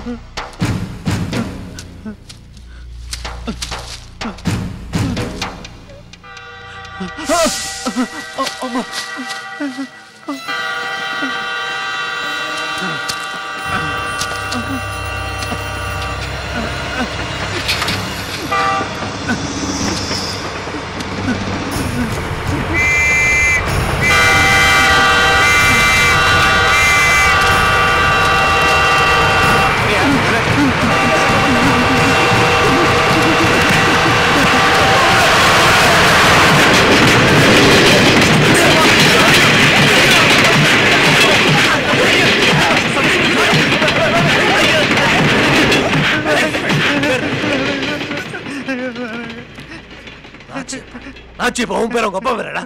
ஆச்சு இப்போ உன் பேர் உங்க அப்பா பேரடா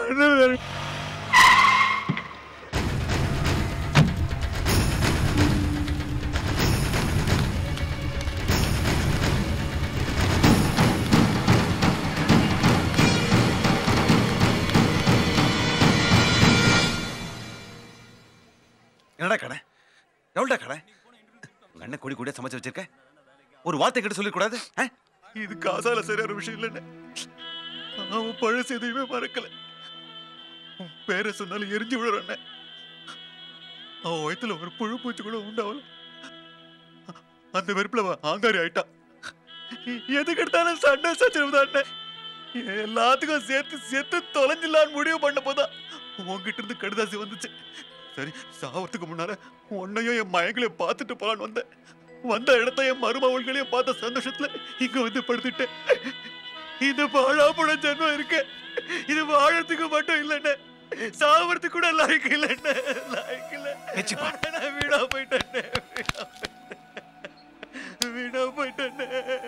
என்னடா கடை எவ்வளோடா கடை உங்க அண்ணன் கொடி கொடியா சமைச்சு வச்சிருக்க ஒரு வார்த்தை கிட்ட சொல்லிக்கூடாது இது காசால சரியான விஷயம் இல்லைண்ணே அவன் பழசு எதையுமே மறக்கல உன் பேரை சொன்னாலும் எரிஞ்சு விடுறண்ணே அவன் வயித்துல ஒரு புழு பூச்சி கூட உண்டாவல அந்த வெறுப்புல அவன் ஆங்காரி ஆயிட்டான் எதுக்கு எடுத்தாலும் சண்டை சச்சரவு தான் எல்லாத்துக்கும் சேர்த்து சேர்த்து தொலைஞ்சிடலான்னு முடிவு பண்ண போதா உன்கிட்ட இருந்து கடுதாசி வந்துச்சு சரி சாவறதுக்கு முன்னால உன்னையும் என் மயங்களையும் பார்த்துட்டு போலான்னு வந்தேன் வந்த இடத்த என் மருமவள்களையும் பார்த்த சந்தோஷத்துல இங்க வந்து படுத்துட்டேன் இது வாழா போன ஜென்மம் இருக்கு இது வாழறதுக்கு மட்டும் இல்லைண்ணே சாவறதுக்கு கூட லாய்க்கு இல்லைண்ணே லாய்க்கு இல்ல நான் வீணா போயிட்டேண்ணே வீணா போயிட்டேன். வீணா போயிட்டேண்ணே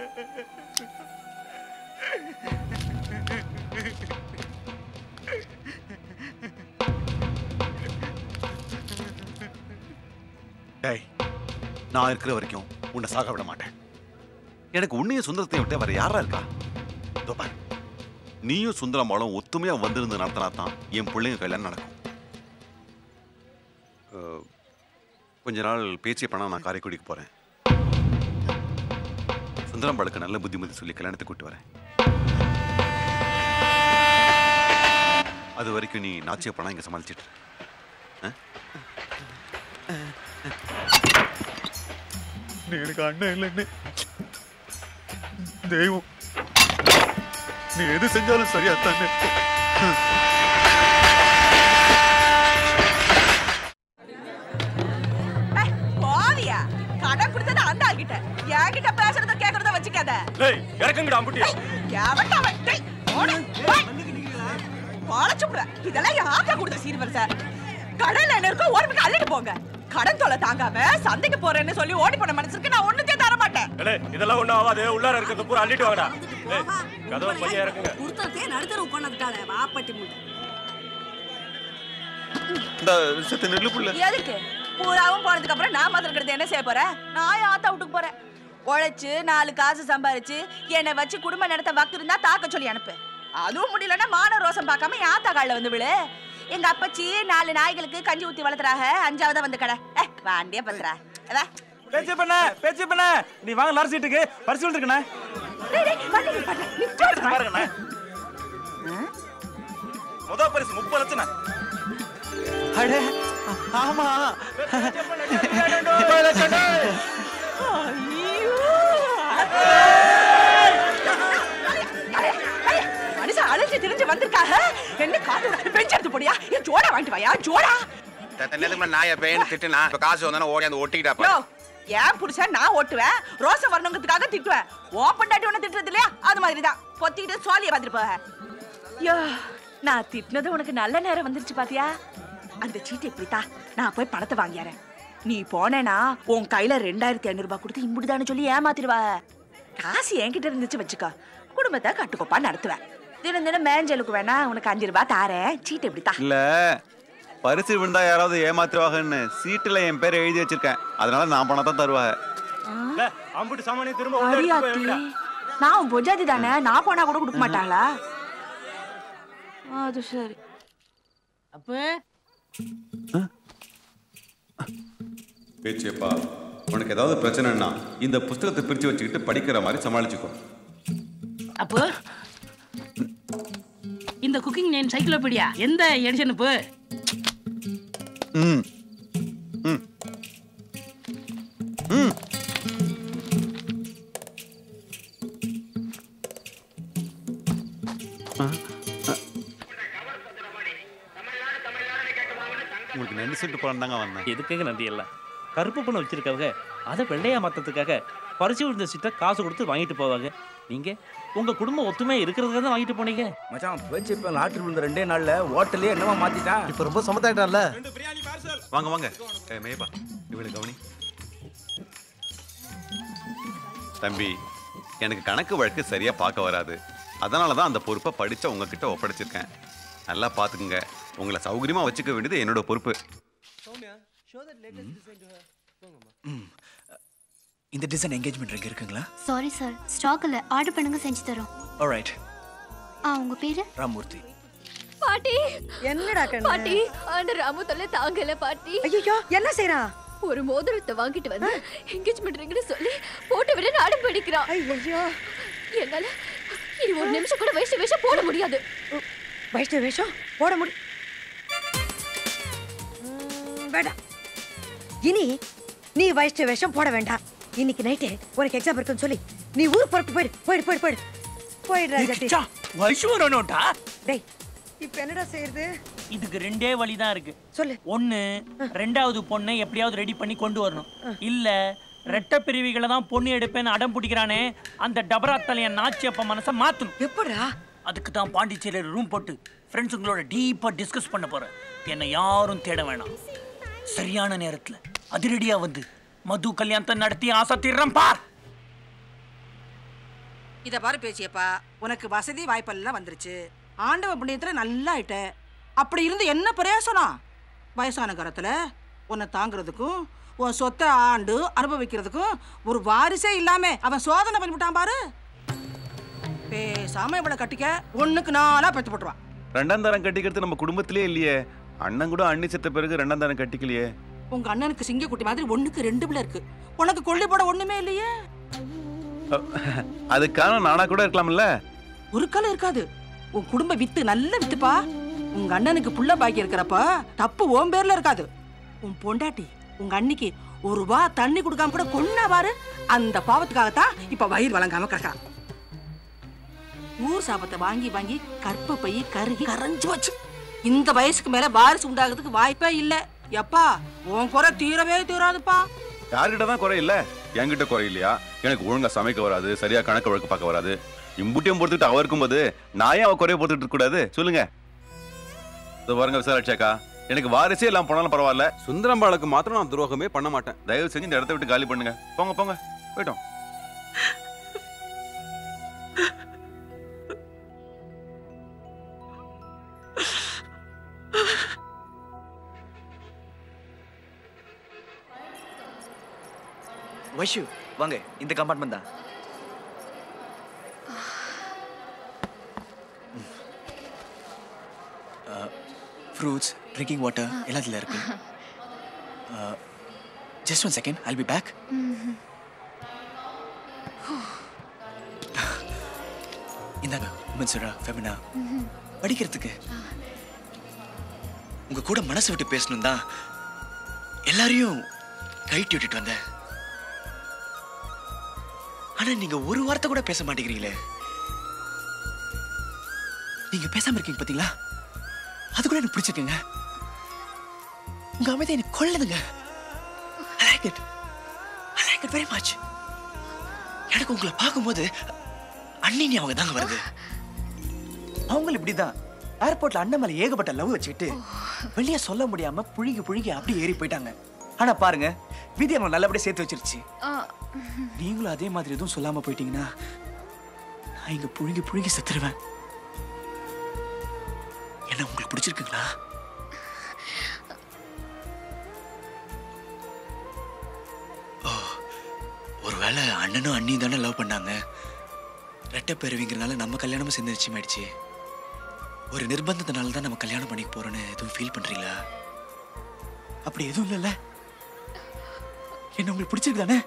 டேய் நான் இருக்கிற வரைக்கும் உன்னை சாக விட மாட்டேன் எனக்கு உன்னையும் சுந்தரத்தையும் விட்டு வேற யாரா இருக்கா இதோ பாரு நீயும் சுந்தரமாலும் ஒத்துமையா வந்திருந்து நடத்தினா தான் என் பிள்ளைங்க கல்யாணம் நடக்கும் அஹ், கொஞ்ச நாள் பேச்சு பண்ணா நான் காரைக்குடிக்கு போறேன் சுந்தரம் பாளுக்கு நல்ல புத்திமதி சொல்லி கல்யாணத்தை கூட்டு வரேன் அது வரைக்கும் நீ நாச்சிய பணம் இங்க சமாளிச்சிட்டு இரு. நீ எனக்கு அண்ணன் இல்லைன்னு தெய்வம் நீ எது செஞ்சாலும் சரியா தானே போவியா கடன் கொடுத்தது அந்த ஆள்கிட்ட என்கிட்ட பேசுறத கேக்குறத வச்சுக்காத டேய் இறக்குங்கடா அம்புட்டி எவன்டா அவன்? டேய், போடு, போய். பொழைச்சு விடுவேன். இதெல்லாம் என் ஆத்தா கொடுத்த சீர்வரிசை. கடன்ல என்ன இருக்கோ ஓடி போய் அள்ளிட்டு போங்க கடன் தொலை தாங்காம சந்தைக்கு போறேன்னு சொல்லி ஓடி போன மனசுக்கு நான் ஒண்ணுத்தையும் தர மாட்டேன் டேய் இதெல்லாம் ஒண்ணும் ஆகாது உள்ளார இருக்கிறத பூரா அள்ளிட்டு வாங்கடா டேய் கதவை பையன் இறக்குங்க கொடுத்ததே நடுத்தரவு கொண்டதுக்காக வாப்பட்டி முட்டை இந்த விஷயத்தை நெல்லு புள்ள எதுக்கு பூராவும் போனதுக்கு அப்புறம் நான் மாத்திரம் கிடந்து என்ன செய்ய போறேன் நான் என் ஆத்தா வீட்டுக்கு போறேன் உழைச்சு நாலு காசு சம்பாரிச்சு என்னை வச்சு குடும்ப நடத்த வக்கு இருந்தா தாக்க சொல்லி அனுப்பு அதுவும் முடியலன்னா மான ரோசம் பார்க்காம என் ஆத்தா காலில் வந்து விழு எங்க அப்பச்சி நாலு நாய்களுக்கு கஞ்சி ஊத்தி வளர்த்துறாக அஞ்சாவதா வந்து கடை ஏ வாண்டிய பத்திரா வா. பேச்சு பண்ண பேச்சு பண்ண நீ வாங்க லாரி சீட்டுக்கு பரிசு இருக்குண்ணே டேய், டேய், வண்டி நிப்பாட்டு, நிப்பாட்டு. பாருங்கண்ணே முதல் பரிசு முப்பது லட்சம் அடே ஆமா ஐயோ, மனுஷன் அழைச்சு திரிஞ்சு வந்திருக்காக என்ன காட்டு பெஞ்ச் எடுத்து போடியா ஏன் ஜோடா வாங்கிட்டு வாயா ஜோடா நேரத்துக்கு நாயை பேன்னு திட்டுனா இப்ப காசு வந்தானே ஓடி அந்த ஒட்டிக்கிட்டா யோ ஏன் புருஷன் நான் ஓட்டுவேன் ரோசம் வரணுங்கிறதுக்காக திட்டுவேன் ஓ பொண்டாட்டி ஒண்ணு திட்டுறது இல்லையா அது மாதிரி தான் பொத்திக்கிட்டு சோழிய வந்துட்டு போக யோ நான் திட்டினது உனக்கு நல்ல நேரம் வந்துருச்சு பாத்தியா அந்த சீட்டு எப்படித்தா நான் போய் பணத்தை வாங்கியாரேன் நீ போனேனா உன் கையில ரெண்டாயிரத்தி ஐநூறு ரூபாய் கொடுத்து இம்புடுதான்னு சொல்லி ஏமாத்திடுவா காசு என்கிட்ட இருந்துச்சு வச்சுக்கோ குடும்பத்தை கட்டுக்கோப்பா நடத்துவேன் தினம் தினம் மேஞ்சலுக்கு வேணா உனக்கு அஞ்சு ரூபாய் தாரேன் சீட்டு எப்படித்தா இல்ல பரிசு விழுந்தா யாராவது ஏமாத்துவாங்கன்னு சீட்டுல என் பேரை எழுதி வச்சிருக்கேன் அதனால நான் பணம் தான் தருவாங்க அம்புட்டு சாமானியம் திரும்ப உள்ள அடி எடுத்துட்டு போய் ஆத்தி. வைடா. நான் உன் பொஜாதி தானே நான் போனா கூட கொடுக்க மாட்டாங்களா அது சரி அப்ப பேச்சியப்பா உனக்கு ஏதாவது பிரச்சனைன்னா இந்த புஸ்தகத்தை பிரித்து வச்சுக்கிட்டு படிக்கிற மாதிரி சமாளிச்சுக்கோ அப்போ இந்த குக்கிங் நேம் சைக்கிளோபீடியா எந்த எடிஷன் இப்போ ம் ம் ம் உங்களுக்கு நன்றி சொல்லிட்டு போலாம் தாங்க வந்தேன் எதுக்காக நன்றி எல்லாம் கருப்பு பணம் வச்சிருக்கவங்க அதை வெள்ளையா மாத்ததுக்காக பறிச்சு விழுந்த சீட்டை காசு கொடுத்து வாங்கிட்டு போவாங்க நீங்க உங்க குடும்பம் ஒத்துமையா இருக்கிறதுக்காக தான் வாங்கிட்டு போனீங்க மச்சான் பேச்சு இப்போ லாட்டரி விழுந்த ரெண்டே நாள்ல ஹோட்டலே என்னவா மாத்திட்டான் இப்போ ரொம்ப சமத்தாயிட்டான்ல வாங்க வாங்க ஏய், மேயப்பா இவனை கவனி தம்பி எனக்கு கணக்கு வழக்கு சரியா பார்க்க வராது அதனால தான் அந்த பொறுப்பை படிச்ச உங்ககிட்ட ஒப்படைச்சிருக்கேன் நல்லா பார்த்துக்குங்க உங்களை சௌகரியமா வச்சுக்க வேண்டியது என்னோட பொறுப்பு இந்த டிசைன் என்கேஜ்மெண்ட் ரிங் இருக்குங்களா சாரி சார் ஸ்டாக் இல்ல ஆர்டர் பண்ணுங்க செஞ்சு தரோம் ஆல்ரைட் ஆ உங்க பேரு ராமூர்த்தி பாட்டி என்னடா கண்ணு பாட்டி அந்த ராமு தொல்லை தாங்கல பாட்டி ஐயோ என்ன செய்றான் ஒரு மோதிரத்தை வாங்கிட்டு வந்து என்கேஜ்மெண்ட் ரிங்னு சொல்லி போட்டு விட நாடம் படிக்கிறான் ஐயோ என்னால இனி ஒரு நிமிஷம் கூட வயசு வேஷம் போட முடியாது வைஷ்ணவ வேஷம் போட முடி ம், வேண்டாம் இனி நீ வைஷ்ணவ வேஷம் போட வேண்டாம் இன்னைக்கு நைட்டு உனக்கு எக்ஸாம் இருக்குன்னு சொல்லி நீ ஊர் புறப்பட்டு போயிடு போயிடு போயிடு போயிடு போயிடு ராஜாத்தி வயசு வரணும்டா டேய் இப்போ என்னடா செய்யறது இதுக்கு ரெண்டே வழி தான் இருக்கு சொல்லு ஒண்ணு ரெண்டாவது பொண்ணை எப்படியாவது ரெடி பண்ணி கொண்டு வரணும் இல்ல ரெட்ட பிரிவிகளை தான் பொண்ணு எடுப்பேன்னு அடம் பிடிக்கிறானே அந்த டபரா தலையன் நாச்சியப்ப மனசை மாத்தணும் எப்படா அதுக்கு தான் பாண்டிச்சேரியில் ரூம் போட்டு ஃப்ரெண்ட்ஸுங்களோட டீப்பா டிஸ்கஸ் பண்ண போறேன் என்னை யாரும் தேட வேணாம் சரியான நேரத்துல அதிரடியா வந்து மது கல்யாணத்தை நடத்தி ஆசை தீர்றேன் பார் இத பாரு பேச்சியப்பா உனக்கு வசதி வாய்ப்பெல்லாம் வந்துருச்சு ஆண்டவ புண்ணியத்துல நல்லா ஆயிட்ட அப்படி இருந்து என்ன பிரயோசனம் வயசான காலத்துல உன்னை தாங்குறதுக்கும் உன் சொத்தை ஆண்டு அனுபவிக்கிறதுக்கும் ஒரு வாரிசே இல்லாம அவன் சோதனை பண்ணிவிட்டான் பாரு பேசாம இவளை கட்டிக்க ஒண்ணுக்கு நாளா பெத்து போட்டுருவான் ரெண்டாம் தரம் கட்டிக்கிறது நம்ம குடும்பத்திலே இல்லையே அண்ணன் கூட அண்ணி செத்த பிறகு ரெண்டாம் தரம் கட்டிக்கலையே உங்க அண்ணனுக்கு சிங்கக்குட்டி மாதிரி ஒண்ணுக்கு ரெண்டு பிள்ளை இருக்கு உனக்கு கொல்லி போட ஒண்ணுமே இல்லையே அதுக்கான நானா கூட இருக்கலாம்ல ஒரு காலம் இருக்காது உன் குடும்ப வித்து நல்ல வித்துப்பா உங்க அண்ணனுக்கு புள்ள பாக்கி இருக்கிறப்ப தப்பு உன் பேர்ல இருக்காது உன் பொண்டாட்டி உங்க அண்ணிக்கு ஒரு ரூபா தண்ணி கொடுக்காம கூட கொன்னா பாரு அந்த பாவத்துக்காகத்தான் இப்ப வயிறு வழங்காம கிடக்கான் ஊர் சாபத்தை வாங்கி வாங்கி கற்ப பை கருகி கரைஞ்சு வச்சு இந்த வயசுக்கு மேல வாரிசு உண்டாகிறதுக்கு வாய்ப்பே இல்ல எப்பா உன் குறை தீரவே தீராதுப்பா யார்கிட்ட தான் குறை இல்ல என்கிட்ட குறை இல்லையா எனக்கு ஒழுங்கா சமைக்க வராது சரியா கணக்கு வழக்கு பார்க்க வராது இம்புட்டியம் பொறுத்துட்டு அவ இருக்கும்போது நான் ஏன் அவ குறைய பொறுத்துட்டு இருக்க கூடாது சொல்லுங்க இதோ பாருங்க விசாலாட்சியாக்கா எனக்கு வாரிசே எல்லாம் போனாலும் பரவாயில்ல சுந்தரம்பாளுக்கு மாத்திரம் நான் துரோகமே பண்ண மாட்டேன் தயவு செஞ்சு இந்த இடத்த விட்டு காலி பண்ணுங்க போங்க போங்க போயிட்டோம் வைஷு வாங்க இந்த கம்பார்ட்மெண்ட் தான் ஃப்ரூட்ஸ் ட்ரிங்கிங் வாட்டர் எல்லாத்துல இருக்கு just one second I'll be back இந்தாங்க உமன்சுரா ஃபெமினா படிக்கிறதுக்கு உங்க கூட மனசு விட்டு பேசணும் தான் எல்லாரையும் கைட்டி விட்டுட்டு வந்தேன் ஆனா நீங்க ஒரு வார்த்தை கூட பேச மாட்டேங்கிறீங்களே நீங்க பேசாம இருக்கீங்க பாத்தீங்களா அது கூட எனக்கு பிடிச்சிருக்குங்க உங்க அமைதி எனக்கு கொள்ளுதுங்க I like it I like it very much எனக்கு உங்களை பார்க்கும்போது அண்ணி அவங்க தாங்க வருது அவங்களும் இப்படிதான் ஏர்போர்ட்ல அண்ணன் மேல ஏகப்பட்ட லவ் வச்சுக்கிட்டு வெளியே சொல்ல முடியாம புழுகி புழுகி அப்படியே ஏறி போயிட்டாங்க ஆனா பாருங்க விதி அவங்க நல்லபடியா சேர்த்து வச்சிருச்சு நீங்களும் அதே மாதிரி எதுவும் சொல்லாம போயிட்டீங்கன்னா நான் இங்க புழுங்கி புழுங்கி செத்துருவேன் என்ன உங்களுக்கு பிடிச்சிருக்குங்களா ஓ ஒருவேளை அண்ணனும் அண்ணியும் தானே லவ் பண்ணாங்க ரெட்டை பெறுவீங்கிறனால நம்ம கல்யாணமும் சேர்ந்து நிச்சயமாயிடுச்சு ஒரு நிர்பந்தத்தினால தான் நம்ம கல்யாணம் பண்ணிக்க போறோன்னு எதுவும் ஃபீல் பண்றீங்களா அப்படி எதுவும் இல்லைல்ல என்ன உங்களுக்கு பிடிச்சிருக்கு தானே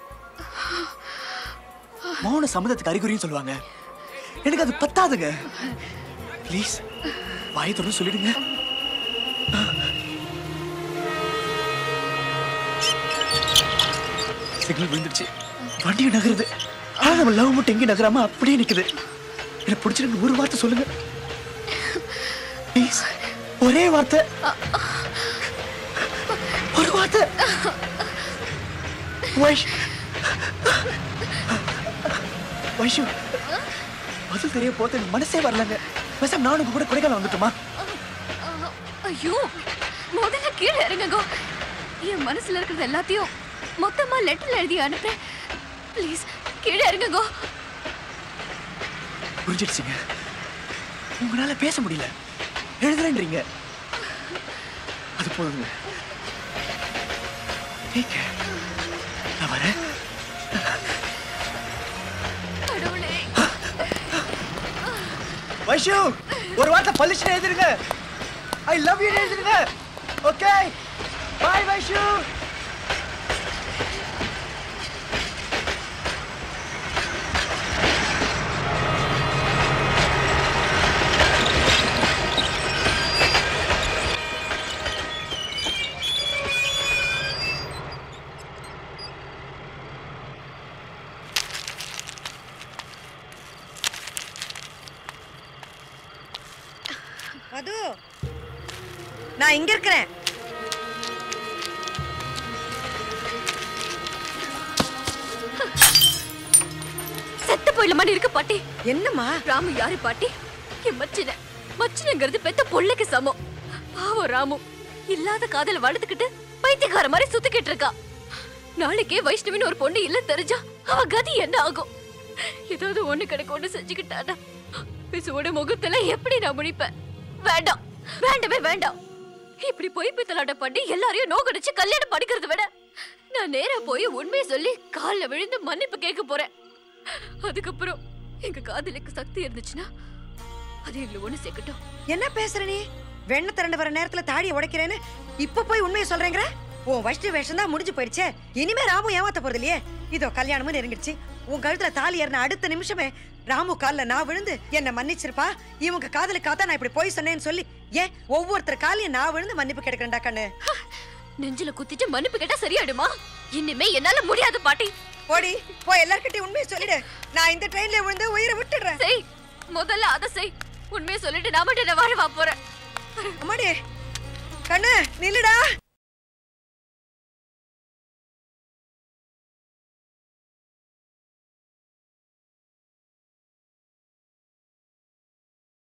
மௌன சம்மதத்துக்கு அறிகுறின்னு சொல்லுவாங்க எனக்கு அது பத்தாதுங்க ப்ளீஸ் வாயை தொடர்ந்து சொல்லிடுங்க சிக்னல் விழுந்துருச்சு வண்டியும் நகருது ஆனா நம்ம லவ் மட்டும் எங்கேயும் நகராம அப்படியே நிக்குது எனக்கு பிடிச்சிருக்கு ஒரு வார்த்தை சொல்லுங்க ப்ளீஸ் ஒரே வார்த்தை ஒரு வார்த்தை வைஷ் வைஷு பதில் தெரிய போது எனக்கு மனசே வரலங்க பேசாம நானும் உங்க கூட கொடைக்கானல் வந்துட்டுமா ஐயோ முதல்ல கீழே இறங்குங்க என் மனசுல இருக்கிறது எல்லாத்தையும் மொத்தமா லெட்டர்ல எழுதி அனுப்புறேன் ப்ளீஸ் கீழே இறங்குங்க புரிஞ்சிடுச்சுங்க உங்களால பேச முடியல எழுதுறேன்றீங்க அது போதுங்க Take care. நான் வரேன் கடவுளே வைஷு ஒரு வார்த்தை பளிச்சுன்னு எழுதிருங்க ஐ லவ் யூ எழுதிருங்க ஓகே பாய் வைஷு மது நான் இங்க இருக்கிறேன் செத்து போயிடலாமான்னு இருக்கு பாட்டி என்னம்மா ராமு யாரு பாட்டி என் மச்சின மச்சினங்கிறது பெத்த பொள்ளைக்கு சமம் பாவம் ராமு இல்லாத காதல வளர்த்துக்கிட்டு பைத்தியக்கார மாதிரி சுத்திக்கிட்டு இருக்கா நாளைக்கே வைஷ்ணவின்னு ஒரு பொண்ணு இல்ல தெரிஞ்சா அவ கதி என்ன ஆகும் ஏதாவது ஒண்ணு கிடைக்க ஒண்ணு செஞ்சுக்கிட்டானா பிசுவோட முகத்துல எப்படி நான் முடிப்பேன் வேண்டாம் வேண்டவே வேண்டாம் இப்படி போய் பித்தலாட்ட பண்ணி எல்லாரையும் நோக்கடிச்சு கல்யாணம் படிக்கிறத விட நான் நேரா போய் உண்மையை சொல்லி கால்ல விழுந்து மன்னிப்பு கேட்க போறேன் அதுக்கப்புறம் எங்க காதலுக்கு சக்தி இருந்துச்சுன்னா அது எங்களை ஒண்ணு சேர்க்கட்டும் என்ன பேசுற நீ வெண்ண திரண்டு வர நேரத்துல தாடியை உடைக்கிறேன்னு இப்ப போய் உண்மையை சொல்றேங்கிற உன் வைஷ்ணவ வேஷம் தான் முடிஞ்சு போயிடுச்சே இனிமே ராமு ஏமாத்த போறது இல்லையே இதோ கல்யாணமும் நெருங்கிடுச்சு உன் கழுத்துல தாலி ஏறின அடுத்த நிமிஷமே ராமு கால்ல நான் விழுந்து என்ன மன்னிச்சிருப்பா இவங்க காதலுக்காக தான் நான் இப்படி போய் சொன்னேன்னு சொல்லி ஏன் ஒவ்வொருத்தர் காலையும் நான் விழுந்து மன்னிப்பு கேட்கிறேன்டா கண்ணு நெஞ்சில குத்திட்டு மன்னிப்பு கேட்டா சரியாயிடுமா இனிமே என்னால முடியாது பாட்டி போடி போய் எல்லார்கிட்டயும் உண்மையை சொல்லிடு நான் இந்த ட்ரெயின்ல விழுந்து உயிரை விட்டுடுறேன் செய் முதல்ல அதை செய் உண்மையை சொல்லிட்டு நான் மட்டும் என்ன வாழ போறேன் அம்மாடி கண்ணு நில்லுடா